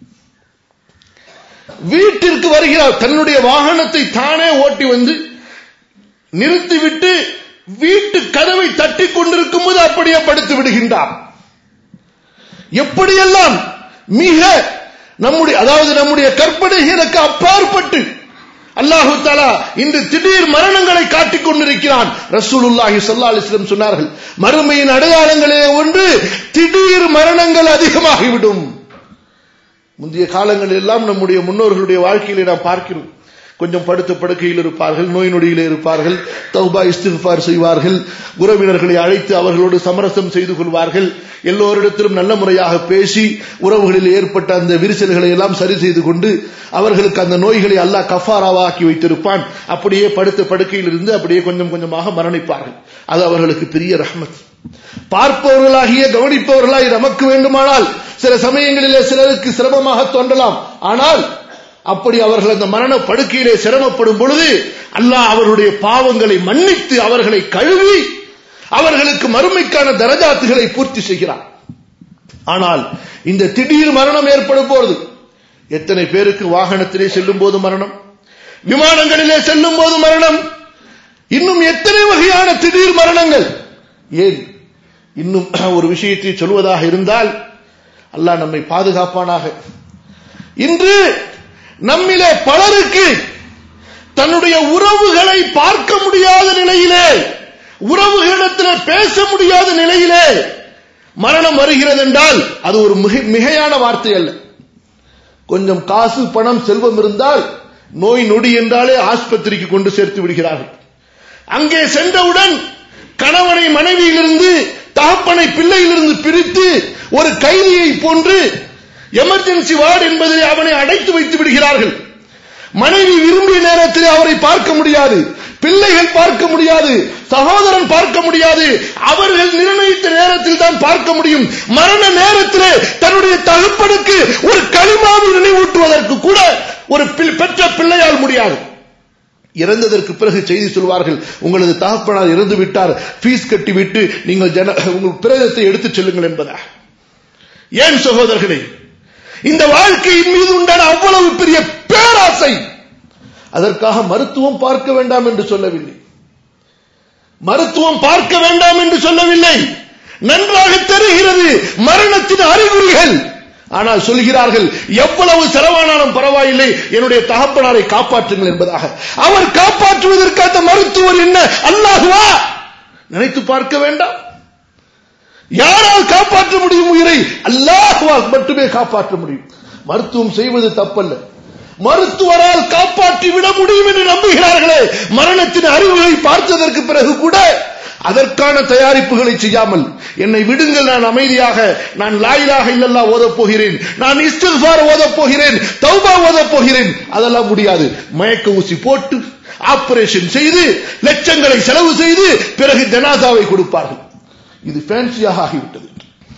வீட்டிற்கு வருகிறார் தன்னுடைய வாகனத்தை தானே ஓட்டி வந்து நிறுத்திவிட்டு வீட்டு கதவை தட்டி கொண்டிருக்கும் போது அப்படியே படுத்து விடுகின்றார் எப்படியெல்லாம் மிக நம்முடைய அதாவது நம்முடைய கற்பனைகளுக்கு அப்பாற்பட்டு அல்லாஹு தாலா இந்த திடீர் மரணங்களை காட்டிக் கொண்டிருக்கிறான் ரசூலுல்லாஹி சல்லா அலிஸ்லம் சொன்னார்கள் மறுமையின் அடையாளங்களே ஒன்று திடீர் மரணங்கள் அதிகமாகிவிடும் முந்தைய காலங்களில் எல்லாம் நம்முடைய முன்னோர்களுடைய வாழ்க்கையிலே நாம் பார்க்கிறோம் கொஞ்சம் படுத்த படுக்கையில் இருப்பார்கள் நோய் நொடியிலே இருப்பார்கள் தௌபா இஸ்திஃபார் செய்வார்கள் உறவினர்களை அழைத்து அவர்களோடு சமரசம் செய்து கொள்வார்கள் எல்லோரிடத்திலும் நல்ல முறையாக பேசி உறவுகளில் ஏற்பட்ட அந்த விரிசல்களை எல்லாம் சரி செய்து கொண்டு அவர்களுக்கு அந்த நோய்களை அல்லாஹ் கஃபாராவாக்கி வைத்திருப்பான் அப்படியே படுத்த படுக்கையில் இருந்து அப்படியே கொஞ்சம் கொஞ்சமாக மரணிப்பார்கள் அது அவர்களுக்கு பெரிய ரஹ்மத் பார்ப்பவர்களாகிய கவனிப்பவர்களாய் நமக்கு வேண்டுமானால் சில சமயங்களிலே சிலருக்கு சிரமமாக தோன்றலாம் ஆனால் அப்படி அவர்கள் அந்த மரண படுக்கையிலே சிரமப்படும் பொழுது அல்லாஹ் அவருடைய பாவங்களை மன்னித்து அவர்களை கழுவி அவர்களுக்கு மறுமைக்கான தரஜாத்துகளை பூர்த்தி செய்கிறார் ஆனால் இந்த திடீர் மரணம் ஏற்படும் போது எத்தனை பேருக்கு வாகனத்திலே செல்லும் போது மரணம் விமானங்களிலே செல்லும் போது மரணம் இன்னும் எத்தனை வகையான திடீர் மரணங்கள் ஏன் இன்னும் ஒரு விஷயத்தை சொல்வதாக இருந்தால் அல்லாஹ் நம்மை பாதுகாப்பானாக இன்று நம்மிலே பலருக்கு தன்னுடைய உறவுகளை பார்க்க முடியாத நிலையிலே உறவுகளிடத்தில் பேச முடியாத நிலையிலே மரணம் வருகிறது என்றால் அது ஒரு மிகையான வார்த்தை அல்ல கொஞ்சம் காசு பணம் செல்வம் இருந்தால் நோய் நொடி என்றாலே ஆஸ்பத்திரிக்கு கொண்டு சேர்த்து விடுகிறார்கள் அங்கே சென்றவுடன் கணவனை மனைவியிலிருந்து தகப்பனை பிள்ளையிலிருந்து பிரித்து ஒரு கைதியை போன்று எமர்ஜென்சி வார்டு என்பதில் அவனை அடைத்து வைத்து விடுகிறார்கள் மனைவி விரும்பிய நேரத்தில் அவரை பார்க்க முடியாது பிள்ளைகள் பார்க்க முடியாது சகோதரன் பார்க்க முடியாது அவர்கள் நிர்ணயித்த நேரத்தில் தான் பார்க்க முடியும் மரண நேரத்திலே தன்னுடைய தகப்பனுக்கு ஒரு களிமாவை நினைவூட்டுவதற்கு கூட ஒரு பெற்ற பிள்ளையால் முடியாது இறந்ததற்கு பிறகு செய்தி சொல்வார்கள் உங்களது தகப்பனார் இறந்து விட்டார் பீஸ் கட்டிவிட்டு நீங்கள் ஜன உங்கள் பிரேதத்தை எடுத்துச் செல்லுங்கள் என்பதா ஏன் சகோதரர்களே இந்த வாழ்க்கையின் மீது உண்டான அவ்வளவு பெரிய பேராசை அதற்காக மருத்துவம் பார்க்க வேண்டாம் என்று சொல்லவில்லை மருத்துவம் பார்க்க வேண்டாம் என்று சொல்லவில்லை நன்றாக தெரிகிறது மரணத்தின் அறிகுறிகள் ஆனால் சொல்கிறார்கள் எவ்வளவு செலவானாலும் பரவாயில்லை என்னுடைய தகப்பனாரை காப்பாற்றுங்கள் என்பதாக அவர் காப்பாற்றுவதற்கு அந்த மருத்துவர் என்ன அல்லாஹுவா நினைத்து பார்க்க வேண்டாம் யாரால் காப்பாற்ற முடியும் உயிரை அல்லாஹுவால் மட்டுமே காப்பாற்ற முடியும் மருத்துவம் செய்வது தப்பல்ல மருத்துவரால் காப்பாற்றி விட முடியும் என்று நம்புகிறார்களே மரணத்தின் அறிவுகளை பார்த்ததற்கு பிறகு கூட அதற்கான தயாரிப்புகளை செய்யாமல் என்னை விடுங்கள் நான் அமைதியாக நான் லாயிலாக இல்லல்லா ஓதப் போகிறேன் நான் இஸ்தில்பார் ஓதப் போகிறேன் தௌபா ஓதப் போகிறேன் அதெல்லாம் முடியாது மயக்க ஊசி போட்டு ஆபரேஷன் செய்து லட்சங்களை செலவு செய்து பிறகு ஜனாதாவை கொடுப்பார்கள் இது ஃபேன்சியாக ஆகிவிட்டது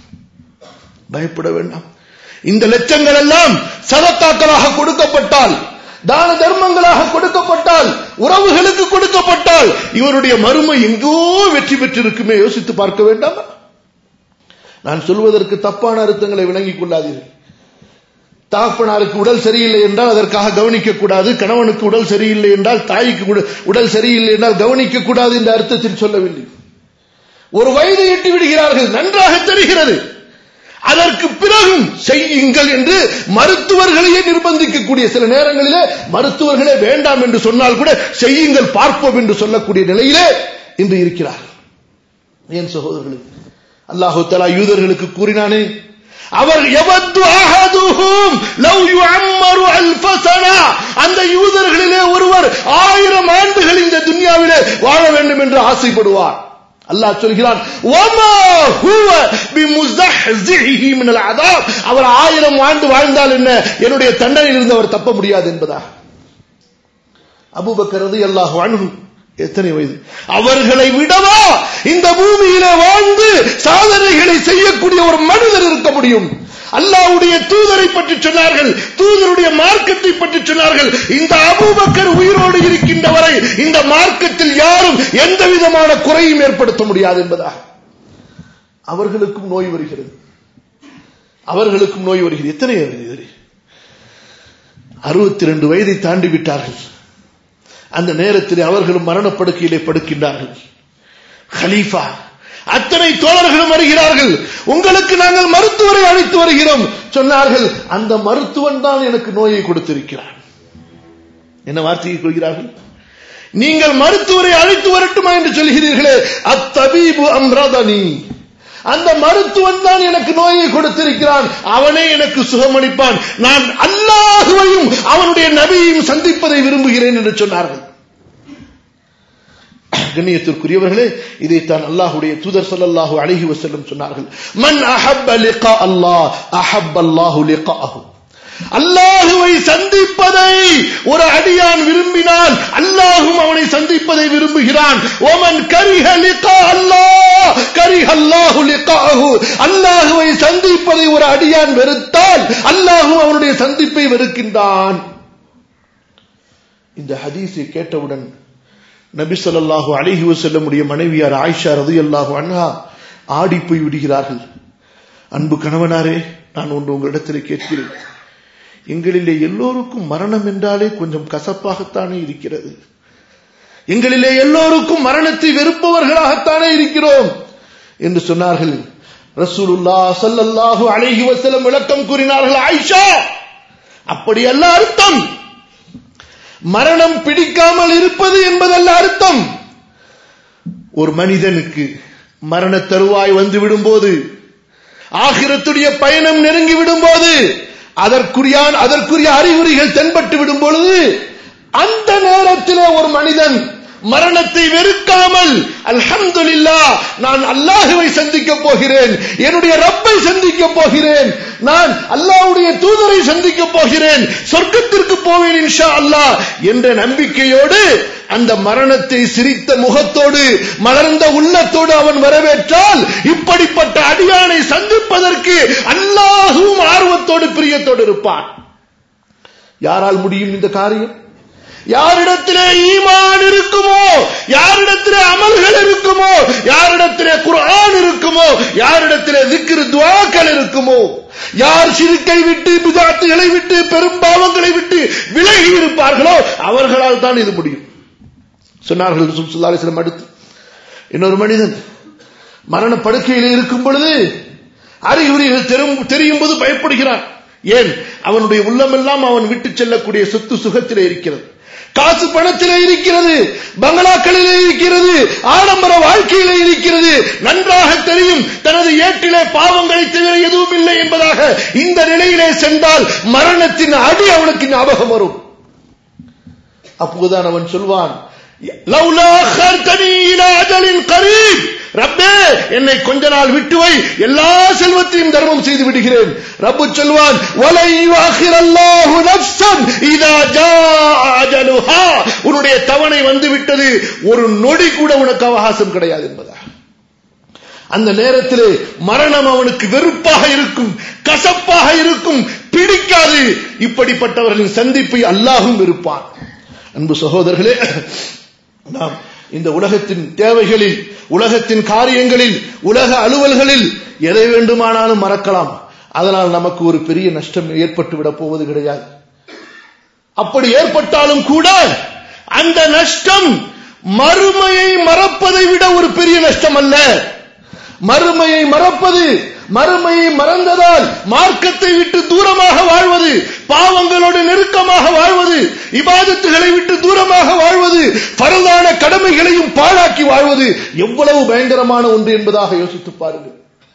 பயப்பட வேண்டாம் இந்த லட்சங்கள் எல்லாம் சதத்தாக்களாக கொடுக்கப்பட்டால் தான தர்மங்களாக கொடுக்கப்பட்டால் உறவுகளுக்கு கொடுக்கப்பட்டால் இவருடைய மறுமை எங்கோ வெற்றி பெற்றிருக்குமே யோசித்து பார்க்க வேண்டாமா நான் சொல்வதற்கு தப்பான அர்த்தங்களை விளங்கிக் கொள்ளாதீர்கள் தகப்பனாருக்கு உடல் சரியில்லை என்றால் அதற்காக கவனிக்க கூடாது கணவனுக்கு உடல் சரியில்லை என்றால் தாய்க்கு உடல் சரியில்லை என்றால் கவனிக்க கூடாது என்ற அர்த்தத்தில் சொல்லவில்லை ஒரு வயதை எட்டி விடுகிறார்கள் நன்றாக தெரிகிறது அதற்கு பிறகும் செய்யுங்கள் என்று மருத்துவர்களையே நிர்பந்திக்கக்கூடிய சில நேரங்களிலே மருத்துவர்களே வேண்டாம் என்று சொன்னால் கூட செய்யுங்கள் பார்ப்போம் என்று சொல்லக்கூடிய நிலையிலே இன்று இருக்கிறார் ஏன் சகோதரர்களே அல்லாஹு தலா யூதர்களுக்கு கூறினானே அவர் எவது ஆகதுகும் லவ் யுஅம்மரு அல்ஃப சனா அந்த யூதர்களிலே ஒருவர் ஆயிரம் ஆண்டுகள் இந்த துன்யாவிலே வாழ வேண்டும் என்று ஆசைப்படுவார் அல்லாஹ் சொல்கிறான் வமா ஹுவ பிமுஸஹ்ஸிஹி மினல் அஸாப் அவர் ஆயிரம் ஆண்டு வாழ்ந்தால் என்ன என்னுடைய தண்டனையிலிருந்து அவர் தப்ப முடியாது என்பதா அபூபக்கர் ரலியல்லாஹு அன்ஹு எத்தனை வயது அவர்களை விடவா இந்த பூமியில வாழ்ந்து சாதனைகளை செய்யக்கூடிய ஒரு மனிதர் இருக்க முடியும் அல்லாவுடைய தூதரை பற்றி சொன்னார்கள் தூதருடைய மார்க்கத்தை பற்றி சொன்னார்கள் இந்த அபூபக்கர் உயிரோடு இருக்கின்ற வரை இந்த மார்க்கத்தில் யாரும் எந்த விதமான குறையும் ஏற்படுத்த முடியாது என்பதாக அவர்களுக்கும் நோய் வருகிறது அவர்களுக்கும் நோய் வருகிறது எத்தனை அறுபத்தி ரெண்டு வயதை தாண்டி விட்டார்கள் அந்த நேரத்தில் அவர்களும் மரணப்படுக்கையிலே படுக்கின்றார்கள் ஹலீஃபா அத்தனை தோழர்களும் வருகிறார்கள் உங்களுக்கு நாங்கள் மருத்துவரை அழைத்து வருகிறோம் சொன்னார்கள் அந்த மருத்துவன் தான் எனக்கு நோயை கொடுத்திருக்கிறான் என்ன வார்த்தையை கொள்கிறார்கள் நீங்கள் மருத்துவரை அழைத்து வரட்டுமா என்று சொல்கிறீர்களே அத்தபீபு அம்ரதனி அந்த மருத்துவன் தான் எனக்கு நோயை கொடுத்திருக்கிறான் அவனே எனக்கு சுகமளிப்பான் நான் அல்லாஹுவையும் அவனுடைய நபியையும் சந்திப்பதை விரும்புகிறேன் என்று சொன்னார்கள் கண்ணியத்திற்குரியவர்களே இதைத்தான் அல்லாஹுடைய தூதர் சொல்லல்லாஹு அழகி வசல்லம் சொன்னார்கள் மன் அஹப்ப லிகா அல்லாஹ் அஹப்ப அல்லாஹு லிகாஹு அல்லாஹுவை சந்திப்பதை ஒரு அடியான் விரும்பினால் அல்லாஹும் அவனை சந்திப்பதை விரும்புகிறான் ஓமன் கரிஹ லிகா அல்லாஹ் கரிஹ அல்லாஹு லிகாஹு அல்லாஹுவை சந்திப்பதை ஒரு அடியான் வெறுத்தால் அல்லாஹும் அவனுடைய சந்திப்பை வெறுக்கின்றான் இந்த ஹதீஸை கேட்டவுடன் நபி சொல்லாஹு அலிஹி வசல்லமுடைய மனைவியார் ஆயிஷா ரது அல்லாஹு அண்ணா ஆடி போய் விடுகிறார்கள் அன்பு கணவனாரே நான் ஒன்று உங்களிடத்தில் கேட்கிறேன் எங்களிலே எல்லோருக்கும் மரணம் என்றாலே கொஞ்சம் கசப்பாகத்தானே இருக்கிறது எங்களிலே எல்லோருக்கும் மரணத்தை வெறுப்பவர்களாகத்தானே இருக்கிறோம் என்று சொன்னார்கள் ரசூலுல்லா சல்லல்லாஹு அலைஹி வஸல்லம் விளக்கம் கூறினார்கள் ஆயிஷா அப்படி அல்ல அர்த்தம் மரணம் பிடிக்காமல் இருப்பது என்பதல்ல அர்த்தம் ஒரு மனிதனுக்கு மரண தருவாய் வந்து விடும்போது ஆகிரத்துடைய பயணம் நெருங்கி விடும்போது அதற்குரிய அதற்குரிய அறிகுறிகள் தென்பட்டு விடும் பொழுது அந்த நேரத்திலே ஒரு மனிதன் மரணத்தை வெறுக்காமல் அல்ஹம்துலில்லா நான் அல்லாஹுவை சந்திக்க போகிறேன் என்னுடைய ரப்பை சந்திக்க போகிறேன் நான் அல்லாஹ்வுடைய தூதரை சந்திக்க போகிறேன் சொர்க்கத்திற்கு போவேன் இன்ஷா அல்லாஹ் என்ற நம்பிக்கையோடு அந்த மரணத்தை சிரித்த முகத்தோடு மலர்ந்த உள்ளத்தோடு அவன் வரவேற்றால் இப்படிப்பட்ட அடியானை சந்திப்பதற்கு அல்லாஹும் ஆர்வத்தோடு பிரியத்தோடு இருப்பான் யாரால் முடியும் இந்த காரியம் யாரிடத்திலே ஈமான் இருக்குமோ யாரிடத்திலே அமல்கள் இருக்குமோ யாரிடத்திலே குர்ஆன் இருக்குமோ யாரிடத்திலே திக்ரு துவாக்கள் இருக்குமோ யார் சிறுக்கை விட்டு பிதாத்துகளை விட்டு பெரும்பாவங்களை விட்டு விலகி இருப்பார்களோ அவர்களால் தான் இது முடியும் சொன்னார்கள் சுல்லாலிஸ்லம் அடுத்து இன்னொரு மனிதன் மரண படுக்கையில் இருக்கும் பொழுது அறிகுறிகள் தெரியும் தெரியும் போது பயப்படுகிறான் ஏன் அவனுடைய உள்ளமெல்லாம் அவன் விட்டு செல்லக்கூடிய சொத்து சுகத்திலே இருக்கிறது காசு பணத்திலே இருக்கிறது பங்களாக்களிலே இருக்கிறது ஆடம்பர வாழ்க்கையிலே இருக்கிறது நன்றாக தெரியும் தனது ஏட்டிலே பாவங்களை தவிர எதுவும் இல்லை என்பதாக இந்த நிலையிலே சென்றால் மரணத்தின் அடி அவனுக்கு ஞாபகம் வரும் அப்போதுதான் அவன் சொல்வான் லவ்லா அخرتني الى اجل قريب ரப்பே என்னை கொஞ்ச நாள் விட்டு வை எல்லா செல்வத்தையும் தர்மம் செய்து விடுகிறேன் ரப்பு சொல்வான் வலை யுஅخر الله نفسا اذا جاء اجلها உன்னுடைய தவணை வந்து விட்டது ஒரு நொடி கூட உனக்கு அவகாசம் கிடையாது என்பதா அந்த நேரத்திலே மரணம் அவனுக்கு வெறுப்பாக இருக்கும் கசப்பாக இருக்கும் பிடிக்காது இப்படிப்பட்டவர்களின் சந்திப்பை அல்லாஹும் இருப்பான் அன்பு சகோதரர்களே நாம் இந்த உலகத்தின் தேவைகளில் உலகத்தின் காரியங்களில் உலக அலுவல்களில் எதை வேண்டுமானாலும் மறக்கலாம் அதனால் நமக்கு ஒரு பெரிய நஷ்டம் ஏற்பட்டு விட போவது கிடையாது அப்படி ஏற்பட்டாலும் கூட அந்த நஷ்டம் மறுமையை மறப்பதை விட ஒரு பெரிய நஷ்டம் அல்ல மறுமையை மறப்பது மறுமையை மறந்ததால் மார்க்கத்தை விட்டு தூரமாக வாழ்வது பாவங்களோடு நெருக்கமாக வாழ்வது இபாதத்துகளை விட்டு தூரமாக வாழ்வது பரதான கடமைகளையும் பாழாக்கி வாழ்வது எவ்வளவு பயங்கரமான ஒன்று என்பதாக யோசித்து பாருங்கள்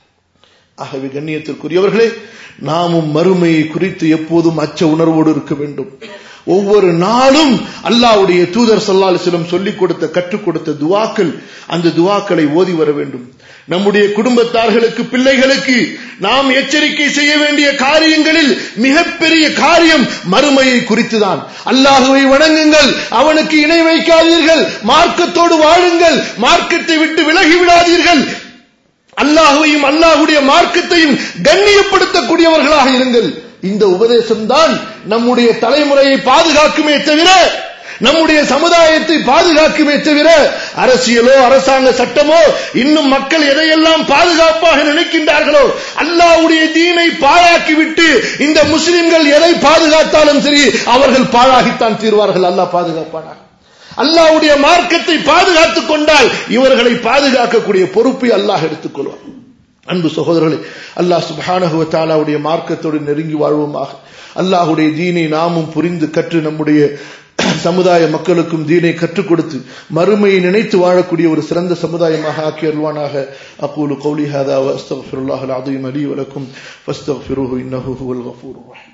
ஆகவே கண்ணியத்திற்குரியவர்களே நாமும் மறுமையை குறித்து எப்போதும் அச்ச உணர்வோடு இருக்க வேண்டும் ஒவ்வொரு நாளும் அல்லாவுடைய தூதர் சல்லாலிசிலம் சொல்லிக் கொடுத்த கற்றுக் கொடுத்த துவாக்கள் அந்த துவாக்களை ஓதி வர வேண்டும் நம்முடைய குடும்பத்தார்களுக்கு பிள்ளைகளுக்கு நாம் எச்சரிக்கை செய்ய வேண்டிய காரியங்களில் மிகப்பெரிய காரியம் மறுமையை குறித்துதான் அல்லாஹுவை வணங்குங்கள் அவனுக்கு இணை வைக்காதீர்கள் மார்க்கத்தோடு வாழுங்கள் மார்க்கத்தை விட்டு விலகி விடாதீர்கள் அல்லாஹுவையும் அல்லாஹுடைய மார்க்கத்தையும் கண்ணியப்படுத்தக்கூடியவர்களாக இருங்கள் இந்த உபதேசம் தான் நம்முடைய தலைமுறையை பாதுகாக்குமே தவிர நம்முடைய சமுதாயத்தை பாதுகாக்குமே தவிர அரசியலோ அரசாங்க சட்டமோ இன்னும் மக்கள் எதையெல்லாம் பாதுகாப்பாக நினைக்கின்றார்களோ அல்லாவுடைய தீனை பாழாக்கிவிட்டு இந்த முஸ்லிம்கள் எதை பாதுகாத்தாலும் சரி அவர்கள் பாழாகித்தான் தீர்வார்கள் அல்லாஹ் பாதுகாப்பானாக அல்லாவுடைய மார்க்கத்தை பாதுகாத்துக் கொண்டால் இவர்களை பாதுகாக்கக்கூடிய பொறுப்பை அல்லாஹ் எடுத்துக்கொள்வார் அன்பு சகோதரர்களே அல்லாஹ் சுபானகுவ தாலாவுடைய மார்க்கத்தோடு நெருங்கி வாழ்வோமாக அல்லாஹுடைய தீனை நாமும் புரிந்து கற்று நம்முடைய சமுதாய மக்களுக்கும் தீனை கற்றுக் கொடுத்து மறுமையை நினைத்து வாழக்கூடிய ஒரு சிறந்த சமுதாயமாக ஆக்கி அருள்வானாக அகூலு கௌலி ஹாதா வஸ்தஃபிருல்லாஹ் அலீம் அலி வலக்கும் ஃபஸ்தஃபிருஹு இன்னஹு ஹுவல் கஃபூர்